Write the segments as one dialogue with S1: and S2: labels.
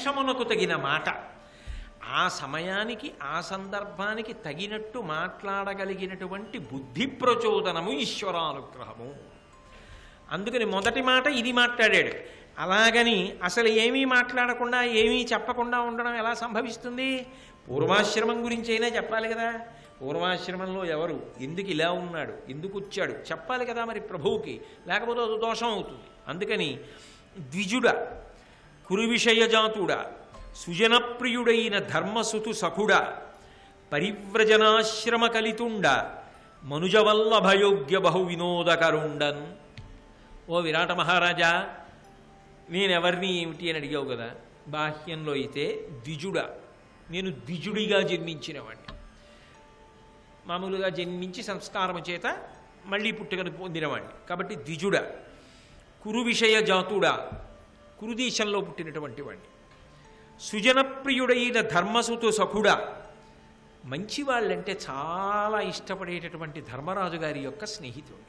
S1: వేషమునకు తగిన మాట ఆ సమయానికి ఆ సందర్భానికి తగినట్టు మాట్లాడగలిగినటువంటి బుద్ధి ప్రచోదనము ఈశ్వరానుగ్రహము అందుకని మొదటి మాట ఇది మాట్లాడాడు అలాగని అసలు ఏమీ మాట్లాడకుండా ఏమీ చెప్పకుండా ఉండడం ఎలా సంభవిస్తుంది పూర్వాశ్రమం గురించి అయినా చెప్పాలి కదా పూర్వాశ్రమంలో ఎవరు ఎందుకు ఇలా ఉన్నాడు ఎందుకు వచ్చాడు చెప్పాలి కదా మరి ప్రభువుకి లేకపోతే అది దోషం అవుతుంది అందుకని ద్విజుడ కురు విషయజాతుడ సుజనప్రియుడైన ధర్మసుతు సఖుడ పరివ్రజనాశ్రమ కలితుండ మనుజవల్లభయోగ్య బహు వినోదకరుండన్ ఓ విరాట మహారాజా నేనెవరిని ఏమిటి అని అడిగావు కదా బాహ్యంలో అయితే ద్విజుడ నేను ద్విజుడిగా జన్మించినవాడిని మామూలుగా జన్మించి సంస్కారము చేత మళ్ళీ పుట్టుకను పొందినవాడిని కాబట్టి ద్విజుడ కురు విషయ జాతుడా కురుదేశంలో పుట్టినటువంటి వాడిని సుజనప్రియుడైన ధర్మసుతు సఖుడా మంచి వాళ్ళంటే చాలా ఇష్టపడేటటువంటి ధర్మరాజు గారి యొక్క స్నేహితుడు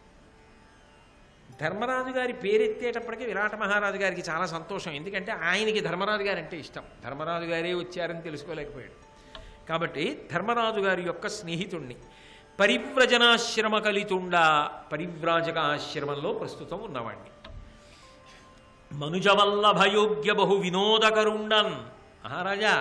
S1: ధర్మరాజు గారి పేరెత్తేటప్పటికీ విరాట మహారాజు గారికి చాలా సంతోషం ఎందుకంటే ఆయనకి ధర్మరాజు గారు అంటే ఇష్టం ధర్మరాజు గారే వచ్చారని తెలుసుకోలేకపోయాడు కాబట్టి ధర్మరాజు గారి యొక్క స్నేహితుణ్ణి పరివ్రజనాశ్రమ కలితుండా పరివ్రాజక ఆశ్రమంలో ప్రస్తుతం ఉన్నవాణ్ణి మనుజవల్లభయోగ్య బహు వినోదకరుండన్ మహారాజా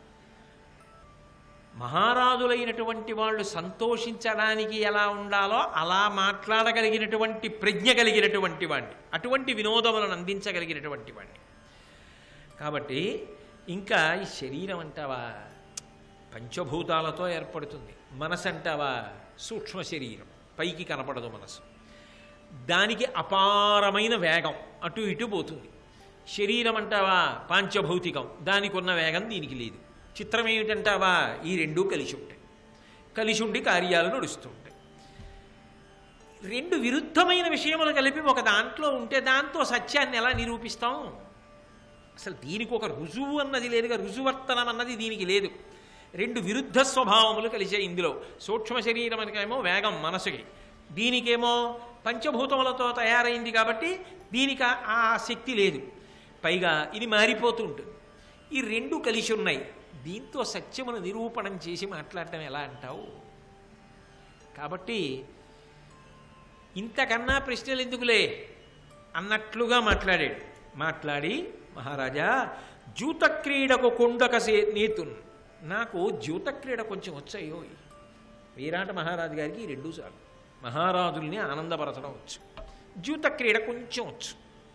S1: మహారాజులైనటువంటి వాళ్ళు సంతోషించడానికి ఎలా ఉండాలో అలా మాట్లాడగలిగినటువంటి ప్రజ్ఞ కలిగినటువంటి వాడిని అటువంటి వినోదములను అందించగలిగినటువంటి వాడిని కాబట్టి ఇంకా ఈ శరీరం అంటావా పంచభూతాలతో ఏర్పడుతుంది మనసు అంటావా సూక్ష్మ శరీరం పైకి కనపడదు మనసు దానికి అపారమైన వేగం అటు ఇటు పోతుంది శరీరం అంటావా పాంచభౌతికం దానికి ఉన్న వేగం దీనికి లేదు చిత్రం ఏమిటంటావా ఈ రెండూ కలిసి ఉంటాయి కలిసి ఉండి కార్యాలు నడుస్తుంటాయి రెండు విరుద్ధమైన విషయములు కలిపి ఒక దాంట్లో ఉంటే దాంతో సత్యాన్ని ఎలా నిరూపిస్తాం అసలు దీనికి ఒక రుజువు అన్నది లేదుగా రుజువర్తనం అన్నది దీనికి లేదు రెండు విరుద్ధ స్వభావములు కలిసే ఇందులో సూక్ష్మ శరీరమనికేమో వేగం మనసుకి దీనికేమో పంచభూతములతో తయారైంది కాబట్టి దీనికి ఆ- ఆ శక్తి లేదు పైగా ఇది మారిపోతూ ఉంటుంది ఈ రెండు కలిసి ఉన్నాయి దీంతో సత్యమును నిరూపణం చేసి మాట్లాడటం ఎలా అంటావు కాబట్టి ఇంతకన్నా ప్రశ్నలు ఎందుకులే అన్నట్లుగా మాట్లాడాడు మాట్లాడి మహారాజా జూత క్రీడకు కుండకసే నేతున్ నాకు జూత క్రీడ కొంచెం వచ్చాయో వీరాట మహారాజు గారికి ఈ రెండు సార్లు మహారాజుల్ని ఆనందపరచడం వచ్చు జూత క్రీడ కొంచెం వచ్చు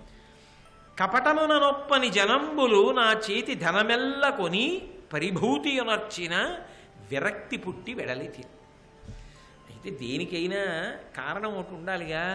S1: కపటమున నొప్పని జనంబులు నా చేతి ధనమెల్ల కొని పరిభూతి అనర్చిన విరక్తి పుట్టి వెడలి తిని అయితే దేనికైనా కారణం ఒకటి ఉండాలిగా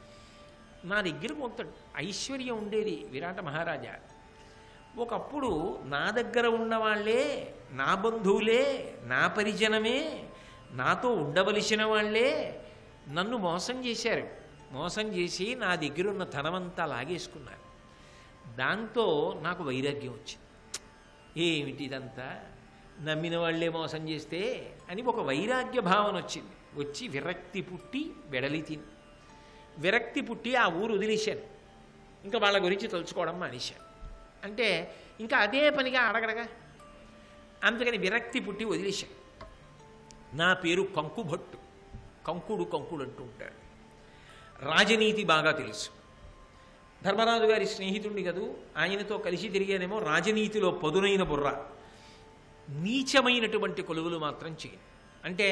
S1: నా దగ్గర కొంత ఐశ్వర్యం ఉండేది విరాట మహారాజా ఒకప్పుడు నా దగ్గర ఉన్నవాళ్లే నా బంధువులే నా పరిజనమే నాతో ఉండవలసిన వాళ్ళే నన్ను మోసం చేశారు మోసం చేసి నా దగ్గర ఉన్న ధనమంతా లాగేసుకున్నారు దాంతో నాకు వైరాగ్యం వచ్చింది ఏమిటి ఇదంతా నమ్మిన వాళ్ళే మోసం చేస్తే అని ఒక వైరాగ్య భావన వచ్చింది వచ్చి విరక్తి పుట్టి వెడలి తిని విరక్తి పుట్టి ఆ ఊరు వదిలేశాను ఇంకా వాళ్ళ గురించి తలుచుకోవడం మానేశాను అంటే ఇంకా అదే పనిగా అడగడగా అందుకని విరక్తి పుట్టి వదిలేశాను నా పేరు కంకుభట్టు కంకుడు కంకుడు అంటూ ఉంటాడు రాజనీతి బాగా తెలుసు ధర్మరాజు గారి స్నేహితుడిని కదూ ఆయనతో కలిసి తిరిగానేమో రాజనీతిలో పదునైన బుర్ర నీచమైనటువంటి కొలువులు మాత్రం చేయను అంటే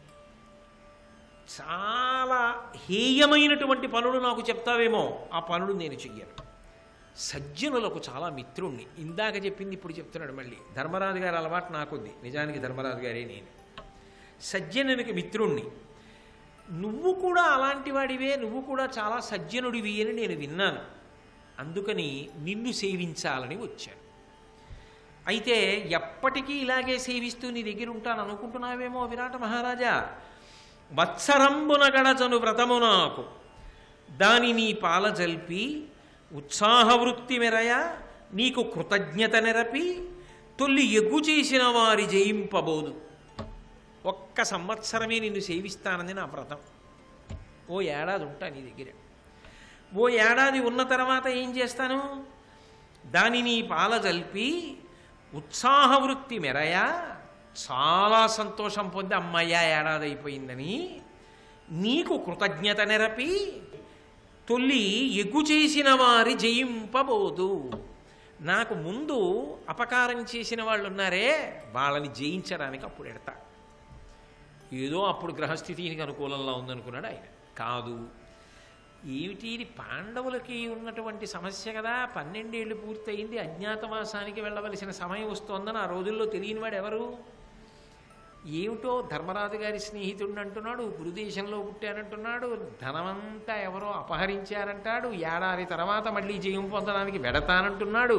S1: చాలా హేయమైనటువంటి పనులు నాకు చెప్తావేమో ఆ పనులు నేను చెయ్యను సజ్జనులకు చాలా మిత్రుణ్ణి ఇందాక చెప్పింది ఇప్పుడు చెప్తున్నాడు మళ్ళీ ధర్మరాజు గారి అలవాటు నాకుంది నిజానికి ధర్మరాజు గారే నేను సజ్జనునికి మిత్రుణ్ణి నువ్వు కూడా అలాంటి వాడివే నువ్వు కూడా చాలా సజ్జనుడివి అని నేను విన్నాను అందుకని నిన్ను సేవించాలని వచ్చాను అయితే ఎప్పటికీ ఇలాగే సేవిస్తూ నీ దగ్గర ఉంటాను అనుకుంటున్నావేమో విరాట మహారాజా వత్సరంబున గడచను వ్రతము నాకు దాని నీ పాల జల్పి ఉత్సాహవృత్తి మెరయ నీకు కృతజ్ఞత నెరపి తొల్లి ఎగ్గు చేసిన వారి జయింపబోదు ఒక్క సంవత్సరమే నిన్ను సేవిస్తానని నా వ్రతం ఓ ఏడాది ఉంటా నీ దగ్గర ఓ ఏడాది ఉన్న తర్వాత ఏం చేస్తాను దానిని పాలజల్పి ఉత్సాహవృత్తి మెరయ చాలా సంతోషం పొంది అమ్మయ్య ఏడాది అయిపోయిందని నీకు కృతజ్ఞత నెరపి తొల్లి ఎగ్గు చేసిన వారి జయింపబోదు నాకు ముందు అపకారం చేసిన వాళ్ళు ఉన్నారే వాళ్ళని జయించడానికి అప్పుడు ఎడతా ఏదో అప్పుడు గ్రహస్థితికి అనుకూలంగా ఉందనుకున్నాడు ఆయన కాదు ఏమిటి ఇది పాండవులకి ఉన్నటువంటి సమస్య కదా పన్నెండేళ్ళు పూర్తయింది అజ్ఞాతవాసానికి వెళ్ళవలసిన సమయం వస్తోందని ఆ రోజుల్లో తెలియని వాడు ఎవరు ఏమిటో ధర్మరాజు గారి స్నేహితుడిని అంటున్నాడు గురుదేశంలో పుట్టానంటున్నాడు ధనమంతా ఎవరో అపహరించారంటాడు ఏడాది తర్వాత మళ్ళీ జయం పొందడానికి వెడతానంటున్నాడు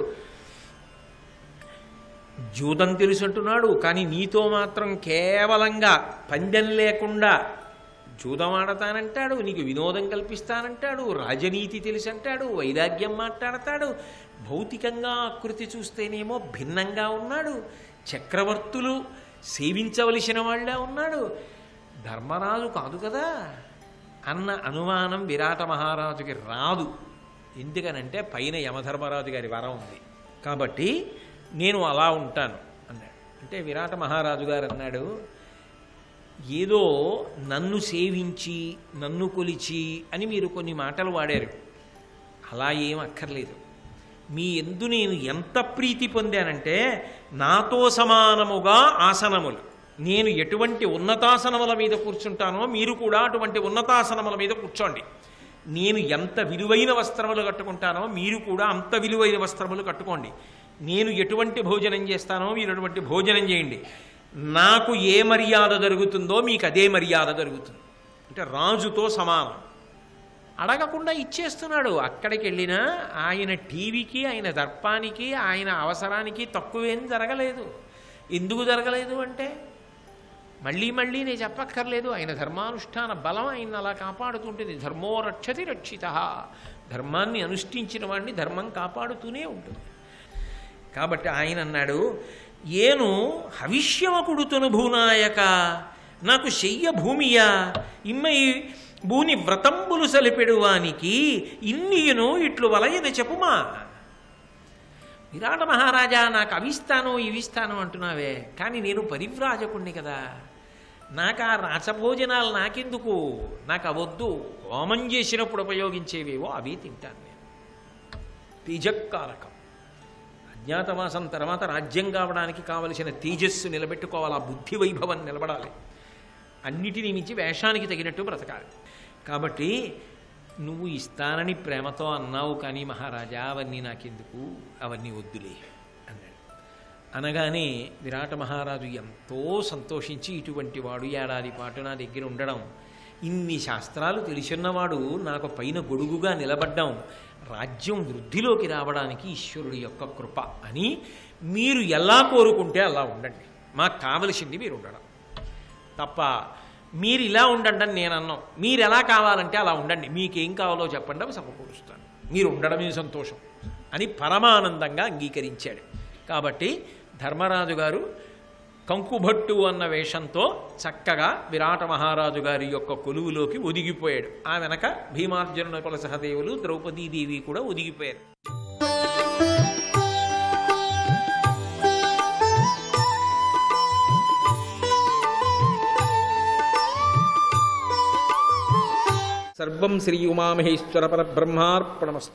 S1: జూదం తెలుసు అంటున్నాడు కానీ నీతో మాత్రం కేవలంగా పందెం లేకుండా జూదం ఆడతానంటాడు నీకు వినోదం కల్పిస్తానంటాడు రాజనీతి తెలుసు అంటాడు వైరాగ్యం మాట్లాడతాడు భౌతికంగా ఆకృతి చూస్తేనేమో భిన్నంగా ఉన్నాడు చక్రవర్తులు సేవించవలసిన వాళ్ళే ఉన్నాడు ధర్మరాజు కాదు కదా అన్న అనుమానం విరాట మహారాజుకి రాదు ఎందుకనంటే పైన యమధర్మరాజు గారి వరం ఉంది కాబట్టి నేను అలా ఉంటాను అన్నాడు అంటే విరాట మహారాజు గారు అన్నాడు ఏదో నన్ను సేవించి నన్ను కొలిచి అని మీరు కొన్ని మాటలు వాడారు అలా ఏం అక్కర్లేదు మీ ఎందు నేను ఎంత ప్రీతి పొందానంటే నాతో సమానముగా ఆసనములు నేను ఎటువంటి ఉన్నతాసనముల మీద కూర్చుంటానో మీరు కూడా అటువంటి ఉన్నతాసనముల మీద కూర్చోండి నేను ఎంత విలువైన వస్త్రములు కట్టుకుంటానో మీరు కూడా అంత విలువైన వస్త్రములు కట్టుకోండి నేను ఎటువంటి భోజనం చేస్తానో మీరు అటువంటి భోజనం చేయండి నాకు ఏ మర్యాద జరుగుతుందో మీకు అదే మర్యాద జరుగుతుంది అంటే రాజుతో సమానం అడగకుండా ఇచ్చేస్తున్నాడు అక్కడికి వెళ్ళినా ఆయన టీవీకి ఆయన దర్పానికి ఆయన అవసరానికి తక్కువేం జరగలేదు ఎందుకు జరగలేదు అంటే మళ్ళీ మళ్ళీ నేను చెప్పక్కర్లేదు ఆయన ధర్మానుష్ఠాన బలం ఆయన అలా కాపాడుతుంటుంది ధర్మో రక్షతి రక్షిత ధర్మాన్ని అనుష్ఠించిన వాడిని ధర్మం కాపాడుతూనే ఉంటుంది కాబట్టి ఆయన అన్నాడు ఏను హవిష్యమకుడుతును భూనాయక నాకు శయ్య భూమియా ఇమ్మై భూని వ్రతంబులు సలిపెడువానికి ఇన్నియును ఇట్లు వలయని చెప్పుమా విరాట మహారాజా నాకు అవిస్తాను ఇవిస్తాను అంటున్నావే కానీ నేను పరివ్రాజకుణ్ణి కదా నాకు ఆ రాసభోజనాలు నాకెందుకు నాకు అవద్దు హోమం చేసినప్పుడు ఉపయోగించేవేవో అవే తింటాను నేను తేజక్కారకం అజ్ఞాతవాసం తర్వాత రాజ్యం కావడానికి కావలసిన తేజస్సు నిలబెట్టుకోవాలి ఆ బుద్ధి వైభవం నిలబడాలి అన్నిటినీ మించి వేషానికి తగినట్టు బ్రతకాలి కాబట్టి నువ్వు ఇస్తానని ప్రేమతో అన్నావు కానీ మహారాజా అవన్నీ నాకెందుకు అవన్నీ వద్దులే అన్నాడు అనగానే విరాట మహారాజు ఎంతో సంతోషించి ఇటువంటి వాడు ఏడాది పాటు నా దగ్గర ఉండడం ఇన్ని శాస్త్రాలు తెలిసిన్నవాడు నాకు పైన గొడుగుగా నిలబడ్డం రాజ్యం వృద్ధిలోకి రావడానికి ఈశ్వరుడి యొక్క కృప అని మీరు ఎలా కోరుకుంటే అలా ఉండండి మాకు కావలసింది మీరు ఉండడం తప్ప మీరు ఇలా ఉండండి అని నేను అన్నాం మీరు ఎలా కావాలంటే అలా ఉండండి మీకేం కావాలో చెప్పండి అవి సమకూరుస్తాను మీరు ఉండడమే సంతోషం అని పరమానందంగా అంగీకరించాడు కాబట్టి ధర్మరాజు గారు కంకుభట్టు అన్న వేషంతో చక్కగా విరాట మహారాజు గారి యొక్క కొలువులోకి ఒదిగిపోయాడు ఆ వెనక భీమార్జున కుల సహదేవులు ద్రౌపదీదేవి కూడా ఒదిగిపోయారు సర్వం శ్రీ ఉమామహేశ్వర పరబ్రహ్మార్పణమస్తు